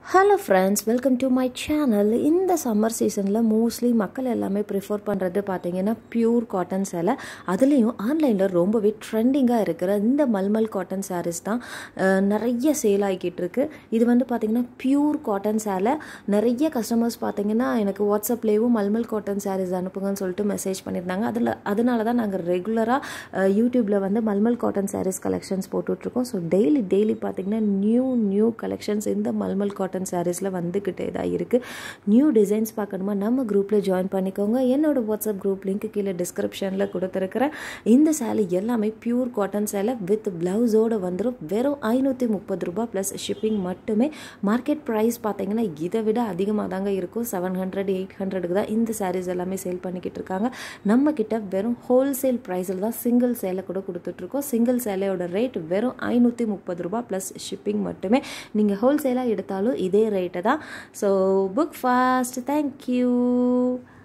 hello friends welcome to my channel இந்த summer சீசனில் mostly மக்கள் எல்லாமே ப்ரிஃபர் பண்ணுறது பார்த்தீங்கன்னா பியூர் காட்டன் சேலை அதுலேயும் ஆன்லைனில் ரொம்பவே ட்ரெண்டிங்காக இருக்கிற இந்த மல்மல் காட்டன் சாரீஸ் தான் அஹ், நிறைய சேல் ஆகிக்கிட்டு இருக்கு இது வந்து பார்த்தீங்கன்னா பியூர் காட்டன் சேலை நிறைய கஸ்டமர்ஸ் பார்த்தீங்கன்னா எனக்கு வாட்ஸ்அப்லேயும் மல்மல் காட்டன் சாரீஸ் அனுப்புங்கன்னு சொல்லிட்டு மெசேஜ் பண்ணியிருந்தாங்க அதில் அதனால தான் நாங்கள் ரெகுலராக யூடியூப்பில் வந்து மல்மல் காட்டன் சாரீஸ் கலெக்ஷன்ஸ் போட்டுட்ருக்கோம் ஸோ டெய்லி டெய்லி பார்த்தீங்கன்னா நியூ நியூ கலெக்ஷன்ஸ் இந்த மல்மல் காட்டன் சாரீஸில் வந்துக்கிட்டே தான் இருக்குது நியூ டிசைன்ஸ் பார்க்கணுமா நம்ம குரூப்பில் ஜாயின் பண்ணிக்கோங்க என்னோட வாட்ஸ்அப் குரூப் லிங்க் கீழே டிஸ்கிரிப்ஷனில் கொடுத்துருக்குறேன் இந்த சேலை எல்லாமே பியூர் காட்டன் சேலை வித் ப்ளவுஸோடு வந்துடும் வெறும் ஐநூற்றி முப்பது ரூபாய் ப்ளஸ் ஷிப்பிங் மட்டுமே மார்க்கெட் ப்ரைஸ் பார்த்தீங்கன்னா இதை விட அதிகமாக தாங்க இருக்கும் செவன் ஹண்ட்ரட் எயிட் ஹண்ட்ரடுக்கு தான் இந்த சாரீஸ் எல்லாமே சேல் பண்ணிக்கிட்டு இருக்காங்க நம்ம கிட்ட வெறும் ஹோல்சேல் ப்ரைஸில் தான் சிங்கிள் சேலை கூட கொடுத்துட்ருக்கோம் சிங்கிள் சேலையோட ரேட் வெறும் ஐநூற்றி முப்பது ரூபாய் ப்ளஸ் ஷிப்பிங் மட்டுமே நீங்கள் ஹோல்சேலாக எடுத்தாலும் இதே ரேட்டு தான் ஸோ புக் ஃபாஸ்ட் தேங்க்யூ